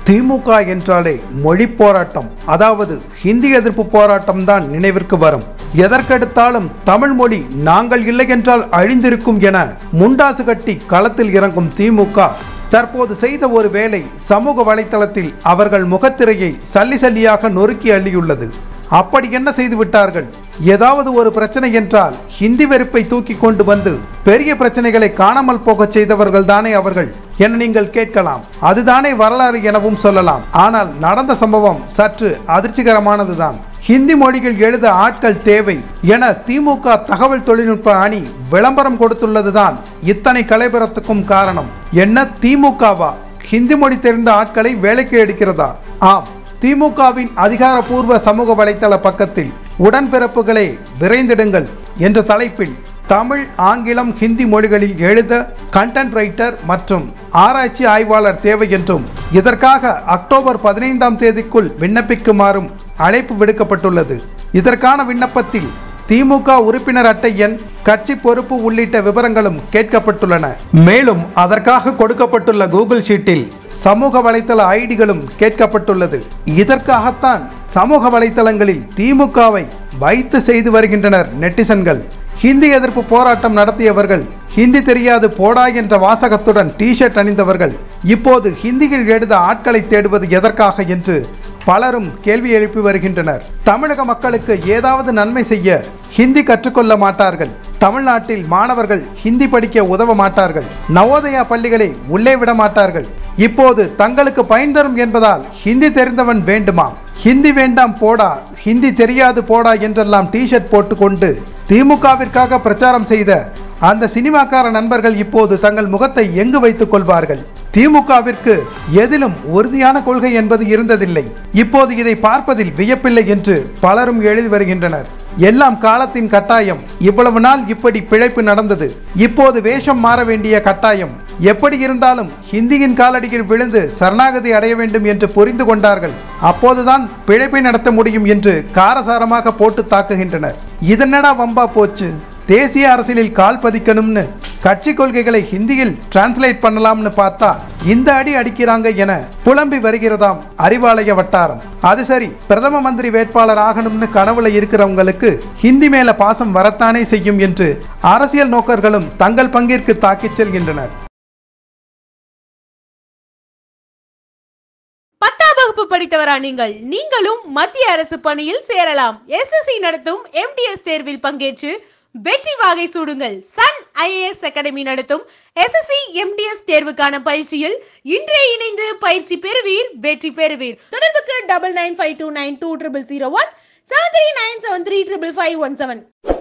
திமுக என்றாலே மொழி போராட்டம் அதாவது ஹிந்தி எதிர்ப்பு போராட்டம் தான் நினைவிற்கு வரும் எதற்கெடுத்தாலும் தமிழ் மொழி நாங்கள் இல்லை என்றால் அழிந்திருக்கும் என முண்டாசு கட்டி களத்தில் இறங்கும் திமுக தற்போது செய்த ஒரு வேலை சமூக வலைத்தளத்தில் அவர்கள் முகத்திரையை சல்லி சல்லியாக நொறுக்கி அள்ளியுள்ளது அப்படி என்ன செய்து விட்டார்கள் ஏதாவது ஒரு பிரச்சனை என்றால் ஹிந்தி வெறுப்பை தூக்கி கொண்டு வந்து பெரிய பிரச்சனைகளை காணாமல் போகச் செய்தவர்கள் தானே அவர்கள் என நீங்கள் கேட்கலாம் அதுதானே வரலாறு எனவும் சொல்லலாம் ஆனால் நடந்த சம்பவம் சற்று அதிர்ச்சிகரமானதுதான் ஹிந்தி மொழியில் எழுத ஆட்கள் தேவை என திமுக தகவல் தொழில்நுட்ப அணி விளம்பரம் கொடுத்துள்ளதுதான் இத்தனை கலைபுரத்துக்கும் காரணம் என்ன திமுகவா ஹிந்தி மொழி தெரிந்த ஆட்களை வேலைக்கு எடுக்கிறதா ஆம் திமுகவின் அதிகாரப்பூர்வ சமூக வலைத்தள பக்கத்தில் உடன்பிறப்புகளே விரைந்திடுங்கள் என்ற தலைப்பில் தமிழ் ஆங்கிலம் ஹிந்தி மொழிகளில் எழுத கண்டென்ட் ரைட்டர் மற்றும் ஆராய்ச்சி ஆய்வாளர் தேவை என்றும் இதற்காக அக்டோபர் பதினைந்தாம் தேதிக்குள் விண்ணப்பிக்குமாறும் அழைப்பு விடுக்கப்பட்டுள்ளது இதற்கான விண்ணப்பத்தில் திமுக உறுப்பினர் அட்டை எண் கட்சி பொறுப்பு உள்ளிட்ட விவரங்களும் கேட்கப்பட்டுள்ளன மேலும் அதற்காக கொடுக்கப்பட்டுள்ள கூகுள் ஷீட்டில் சமூக வலைத்தள ஐடிகளும் கேட்கப்பட்டுள்ளது இதற்காகத்தான் சமூக வலைத்தளங்களில் திமுகவை வைத்து செய்து வருகின்றனர் நெட்டிசன்கள் ஹிந்தி எதிர்ப்பு போராட்டம் நடத்தியவர்கள் ஹிந்தி தெரியாது போடா என்ற வாசகத்துடன் டிஷர்ட் அணிந்தவர்கள் இப்போது ஹிந்தியில் எழுத ஆட்களை தேடுவது எதற்காக என்று பலரும் கேள்வி எழுப்பி வருகின்றனர் தமிழக மக்களுக்கு ஏதாவது நன்மை செய்ய ஹிந்தி கற்றுக்கொள்ள மாட்டார்கள் தமிழ்நாட்டில் மாணவர்கள் ஹிந்தி படிக்க உதவ மாட்டார்கள் நவோதயா பள்ளிகளை உள்ளே விட மாட்டார்கள் இப்போது தங்களுக்கு பயன் தரும் என்பதால் ஹிந்தி தெரிந்தவன் வேண்டுமா ஹிந்தி வேண்டாம் போடா ஹிந்தி தெரியாது போடா என்றெல்லாம் டிஷர்ட் போட்டுக்கொண்டு திமுகவிற்காக பிரச்சாரம் செய்த அந்த சினிமாக்கார நண்பர்கள் இப்போது தங்கள் முகத்தை எங்கு வைத்துக் கொள்வார்கள் திமுகவிற்கு எதிலும் உறுதியான கொள்கை என்பது இருந்ததில்லை இப்போது இதை பார்ப்பதில் வியப்பில்லை என்று பலரும் எழுதி வருகின்றனர் எல்லாம் காலத்தின் கட்டாயம் இவ்வளவு நாள் இப்படி பிழைப்பு நடந்தது இப்போது வேஷம் மாற வேண்டிய கட்டாயம் எப்படி இருந்தாலும் ஹிந்தியின் காலடியில் விழுந்து சரணாகதி அடைய வேண்டும் என்று புரிந்து கொண்டார்கள் அப்போதுதான் பிழைப்பை நடத்த முடியும் என்று காரசாரமாக போட்டு தாக்குகின்றனர் இதனடா வம்பா போச்சு தேசிய அரசியலில் கால் பதிக்கணும்னு கட்சி கொள்கைகளை ஹிந்தியில் டிரான்ஸ்லேட் பண்ணலாம்னு பார்த்தா இந்த அடி அடிக்கிறாங்க என புலம்பி வருகிறதாம் அறிவாலய வட்டாரம் அது சரி பிரதம மந்திரி வேட்பாளர் ஆகணும்னு கனவுல இருக்கிறவங்களுக்கு ஹிந்தி மேல பாசம் வரத்தானே செய்யும் என்று அரசியல் நோக்கர்களும் தங்கள் பங்கிற்கு தாக்கிச் செல்கின்றனர் பத்தாம் வகுப்பு படித்தவரா நீங்கள் நீங்களும் மத்திய அரசு பணியில் சேரலாம் எஸ்எஸ்சி நடத்தும் எம்டிஎஸ் தேர்வில் பங்கேற்று வெற்றி வாகை சூடுங்கள் சன் ஐஏஎஸ் அகாடமி நடத்தும் எஸ்எஸ்சி எம்டிஎஸ் தேர்வுக்கான பயிற்சியில் இன்றே இணைந்து பயிற்சி பெறுவீர் வெற்றி பெறுவீர் தொடர்புக்கு double nine five two nine two triple zero one seven three nine seven three triple five one seven